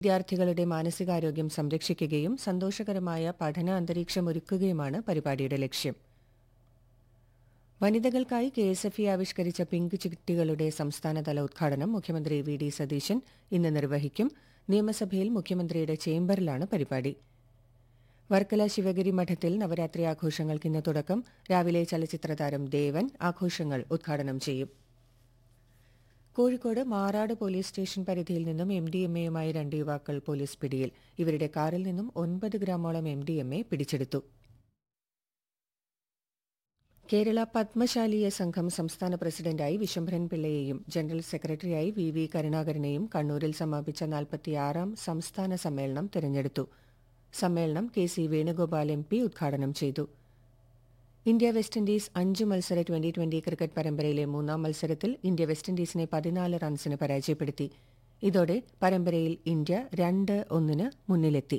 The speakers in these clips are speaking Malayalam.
വിദ്യാർത്ഥികളുടെ മാനസികാരോഗ്യം സംരക്ഷിക്കുകയും സന്തോഷകരമായ പഠന അന്തരീക്ഷം ഒരുക്കുകയുമാണ് പരിപാടിയുടെ ലക്ഷ്യം വനിതകൾക്കായി കെ എസ് എഫ് ഇ ആവിഷ്കരിച്ച പിങ്ക് ചിട്ടികളുടെ സംസ്ഥാനതല ഉദ്ഘാടനം മുഖ്യമന്ത്രി വി ഡി സതീശൻ ഇന്ന് നിർവഹിക്കും നിയമസഭയിൽ മുഖ്യമന്ത്രിയുടെ ചേംബറിലാണ് പരിപാടി വർക്കല ശിവഗിരി മഠത്തിൽ നവരാത്രി ആഘോഷങ്ങൾക്ക് ഇന്ന് തുടക്കം രാവിലെ ചലച്ചിത്രതാരം ദേവൻ ആഘോഷങ്ങൾ ഉദ്ഘാടനം ചെയ്യും കോഴിക്കോട് മാറാട് പോലീസ് സ്റ്റേഷൻ പരിധിയിൽ നിന്നും എം ഡി എം എയുമായി രണ്ട് യുവാക്കൾ പോലീസ് പിടിയിൽ ഇവരുടെ കാറിൽ നിന്നും ഒൻപത് ഗ്രാമോളം എം ഡി എം എ പിടിച്ചെടുത്തു കേരള പത്മശാലീയ സംഘം സംസ്ഥാന പ്രസിഡന്റായി വിശ്വംഭരൻ പിള്ളയെയും ജനറൽ സെക്രട്ടറിയായി വി വി കരുണാകരനെയും കണ്ണൂരിൽ സമാപിച്ച നാൽപ്പത്തിയാറാം സംസ്ഥാന സമ്മേളനം തെരഞ്ഞെടുത്തു സമ്മേളനം K C Venugopal M P ഉദ്ഘാടനം ചെയ്തു ഇന്ത്യ വെസ്റ്റ് ഇൻഡീസ് അഞ്ച് മത്സര ട്വന്റി ട്വന്റി ക്രിക്കറ്റ് പരമ്പരയിലെ മൂന്നാം മത്സരത്തിൽ ഇന്ത്യ വെസ്റ്റ് ഇൻഡീസിനെ പതിനാല് റൺസിന് പരാജയപ്പെടുത്തി ഇതോടെ പരമ്പരയിൽ ഇന്ത്യ രണ്ട് ഒന്നിന് മുന്നിലെത്തി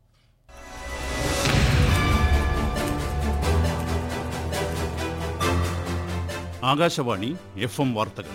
ആകാശവാണി എഫ് എം വാർത്തകൾ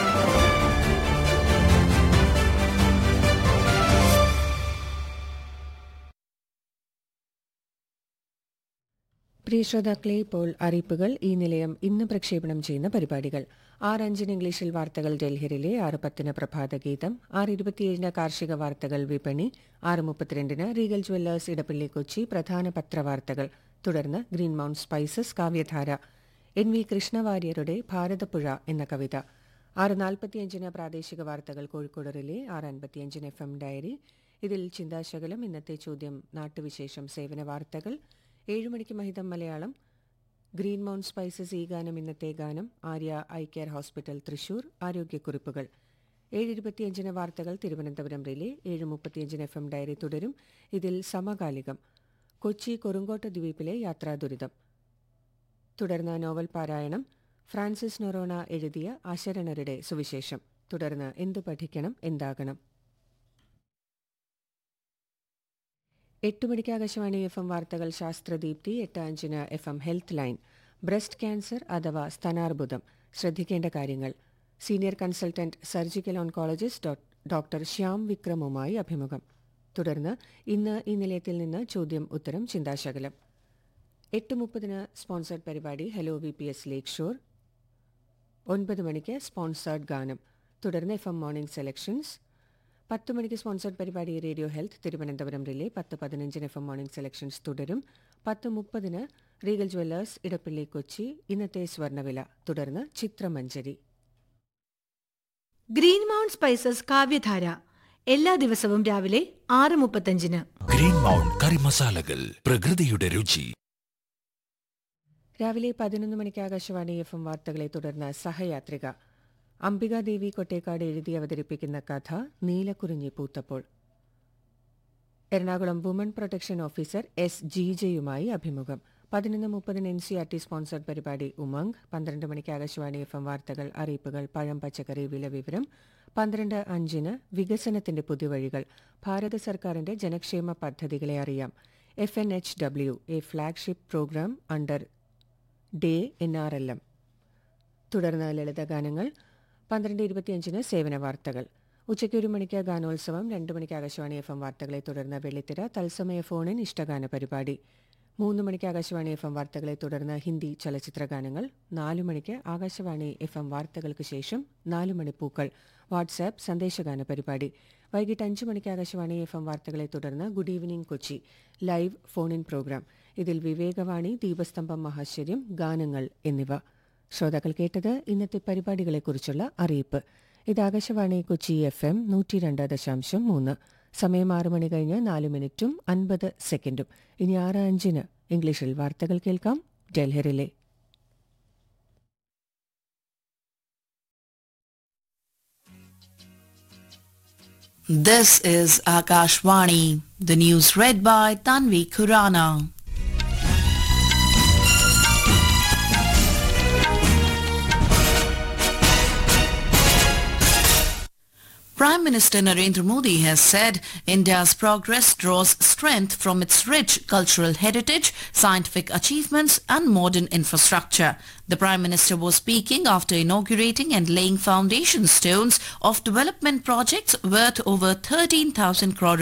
പ്രിയ ശ്രോതാക്കളെ ഇപ്പോൾ അറിയിപ്പുകൾ ഈ നിലയം ഇന്ന് പ്രക്ഷേപണം ചെയ്യുന്ന പരിപാടികൾ ആറ് അഞ്ചിന് ഇംഗ്ലീഷിൽ വാർത്തകൾ ഡൽഹിയിലെ ആറ് പത്തിന് പ്രഭാതഗീതം ആറ് ഇരുപത്തിയേഴിന് കാർഷിക വാർത്തകൾ വിപണി ആറ് മുപ്പത്തിരണ്ടിന് റീഗൽ ജ്വല്ലേഴ്സ് ഇടപ്പള്ളി കൊച്ചി പ്രധാന പത്രവാർത്തകൾ തുടർന്ന് green mount spices Kavyadhara N V കൃഷ്ണവാര്യരുടെ ഭാരതപ്പുഴ എന്ന കവിത ആറ് നാൽപ്പത്തിയഞ്ചിന് പ്രാദേശിക വാർത്തകൾ കോഴിക്കോട് റിലേ ആറ് അൻപത്തിയഞ്ചിന് എഫ് എം ഡയറി ഇതിൽ ചിന്താശകലം ഇന്നത്തെ ചോദ്യം നാട്ടുവിശേഷം സേവന വാർത്തകൾ ഏഴ് മണിക്ക് മഹിതം മലയാളം ഗ്രീൻ മൗണ്ട് സ്പൈസസ് ഈ ഗാനം ഇന്നത്തെ ഗാനം Arya I care hospital Thrissur ആരോഗ്യക്കുറിപ്പുകൾ ഏഴ് ഇരുപത്തിയഞ്ചിന് വാർത്തകൾ തിരുവനന്തപുരം റിലേ ഏഴ് മുപ്പത്തിയഞ്ചിന് എഫ് എം ഡയറി തുടരും ഇതിൽ സമകാലികം കൊച്ചി കൊറുങ്കോട്ട് ദ്വീപിലെ യാത്രാ ദുരിതം തുടർന്ന് നോവൽ പാരായണം ഫ്രാൻസിസ് നൊറോണ എഴുതിയ അശരണരുടെ സുവിശേഷം തുടർന്ന് എന്തു പഠിക്കണം എന്താകണം എട്ട് മണിക്ക് ആകാശവാണി എഫ് എം വാർത്തകൾ ശാസ്ത്രദീപ്തി എട്ട് അഞ്ചിന് F M health line breast cancer അഥവാ സ്തനാർബുദം ശ്രദ്ധിക്കേണ്ട കാര്യങ്ങൾ senior consultant surgical oncologist doctor Shyam വിക്രമുമായി അഭിമുഖം തുടർന്ന് ഇന്ന് ഈ നിലയത്തിൽ നിന്ന് ചോദ്യം ഉത്തരം ചിന്താശകലം എട്ട് മുപ്പതിന് സ്പോൺസർഡ് പരിപാടി hello V P S lake shore ഒൻപത് മണിക്ക് സ്പോൺസേർഡ് ഗാനം തുടർന്ന് എഫ് എം മോർണിംഗ് സെലക്ഷൻസ് പത്ത് മണിക്ക് സ്പോൺസർഡ് പരിപാടി റേഡിയോ ഹെൽത്ത് തിരുവനന്തപുരം റിലേ പത്ത് പതിനഞ്ചിന് എഫ് എം മോർണിംഗ് സെലക്ഷൻസ് തുടരും പത്ത് മുപ്പതിന് റീഗൽ ജ്വല്ലേഴ്സ് ഇടപ്പള്ളി കൊച്ചി ഇന്നത്തെ സ്വർണ്ണവില തുടർന്ന് ചിത്രമഞ്ജരി ഗ്രീൻ മൗണ്ട് സ്പൈസസ് കാവ്യധാര എല്ലാ ദിവസവും രാവിലെ ആറ് മുപ്പത്തഞ്ചിന് ഗ്രീൻ മൗണ്ട് കറി മസാലകൾ പ്രകൃതിയുടെ രുചി രാവിലെ പതിനൊന്ന് മണിക്ക് ആകാശവാണി എഫ് എം വാർത്തകളെ തുടർന്ന് സഹയാത്രിക അംബികാദേവി കൊട്ടേക്കാട് എഴുതി അവതരിപ്പിക്കുന്ന കഥ നീലക്കുറിഞ്ഞി പൂത്തപ്പോൾ Ernakulam woman protection officer S ജീജയുമായി അഭിമുഖം പതിനൊന്ന് മുപ്പതിന് N C R T sponsored പരിപാടി ഉമംഗ് പന്ത്രണ്ട് മണിക്ക് ആകാശവാണി എഫ് എം വാർത്തകൾ അറിയിപ്പുകൾ പഴം പച്ചക്കറി വില വിവരം പന്ത്രണ്ട് അഞ്ചിന് വികസനത്തിന്റെ പുതുവഴികൾ ഭാരത സർക്കാരിന്റെ ജനക്ഷേമ പദ്ധതികളെ അറിയാം F N H W A flagship programme under day N R L M തുടർന്ന് ലളിതഗാനങ്ങൾ പന്ത്രണ്ട് ഇരുപത്തിയഞ്ചിന് സേവന വാർത്തകൾ ഉച്ചയ്ക്ക് ഒരു മണിക്ക് ഗാനോത്സവം രണ്ട് മണിക്ക് ആകാശവാണി എഫ് എം വാർത്തകളെ തുടർന്ന് വെള്ളിത്തിര തത്സമയ ഫോണിൻ ഇഷ്ടഗാന പരിപാടി മൂന്ന് മണിക്ക് ആകാശവാണി എഫ് എം വാർത്തകളെ തുടർന്ന് ഹിന്ദി ചലച്ചിത്ര ഗാനങ്ങൾ നാലു മണിക്ക് ആകാശവാണി എഫ് എം വാർത്തകൾക്ക് ശേഷം നാലു മണിപ്പൂക്കൾ വാട്സാപ്പ് സന്ദേശഗാന പരിപാടി വൈകിട്ട് അഞ്ച് മണിക്ക് ആകാശവാണി എഫ് എം വാർത്തകളെ തുടർന്ന് good evening Kochi live phone in programme ഇതിൽ വിവേകവാണി ദീപസ്തംഭം മഹാശ്ചര്യം ഗാനങ്ങൾ എന്നിവ ശ്രോതാക്കൾ കേട്ടത് ഇന്നത്തെ പരിപാടികളെക്കുറിച്ചുള്ള അറിയിപ്പ് ഇത് ആകാശവാണി കൊച്ചി എഫ് എം നൂറ്റി രണ്ട് ദശാംശം മൂന്ന് സമയം ആറ് മണി കഴിഞ്ഞ് നാല് മിനിറ്റും അൻപത് സെക്കൻഡും ഇനി ആറ് അഞ്ചിന് ഇംഗ്ലീഷിൽ വാർത്തകൾ കേൾക്കാം ഡൽഹിയിലെ This is Akashvani, the news read by Tanvi Kurana. Prime Minister Narendra Modi has said India's progress draws strength from its rich cultural heritage, scientific achievements and modern infrastructure. The Prime Minister was speaking after inaugurating and laying foundation stones of development projects worth over 13,000 crore